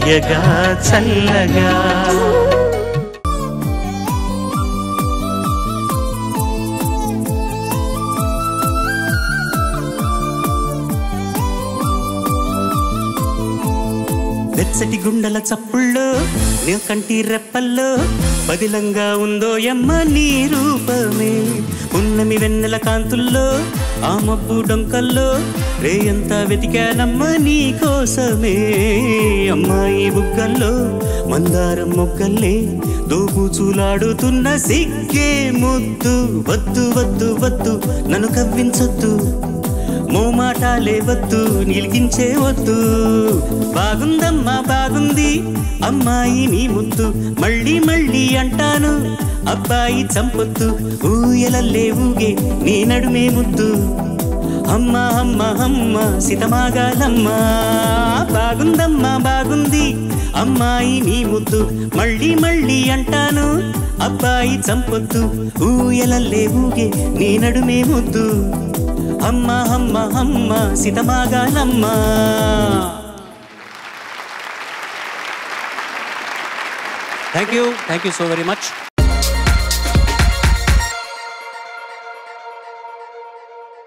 తీయగా చల్లగా వెచ్చటి గుండెల చప్పుల్లో నీ కంటి రెప్పల్లో పదిలంగా ఉందో ఎమ్మ నీ రూపమే ఉన్నమి వెన్నెల కాంతుల్లో ఆ మబ్బు డొంకల్లో రేయంతా వెతికానమ్మ నీ కోసమే అమ్మాయి బుగ్గల్లో మందారం మొగ్గల్లే దోబూచులాడుతున్న సిగ్గే ముద్దు వద్దు వద్దు వద్దు నన్ను కవ్వించొద్దు మోమాటాలే వద్దు నిలిగించే వద్దు బాగుందమ్మా బాగుంది అమ్మాయి నీ ముద్దు మళ్ళీ మళ్ళీ అంటాను అబ్బాయి చంపొద్దు ఊయలల్లే ఊగే నీ నడుమే ముద్దు అమ్మ అమ్మ అమ్మ సితమాగాలమ్మ బాగుందమ్మా బాగుంది అమ్మాయి నీ ముద్దు మళ్ళీ మళ్ళీ అంటాను అబ్బాయి చంపొద్దు ఊయలల్లే ఊగే నీ నడుమే ముద్దు అమ్మ అమ్మ అమ్మ సితమాగాలమ్మ thank you thank you so very much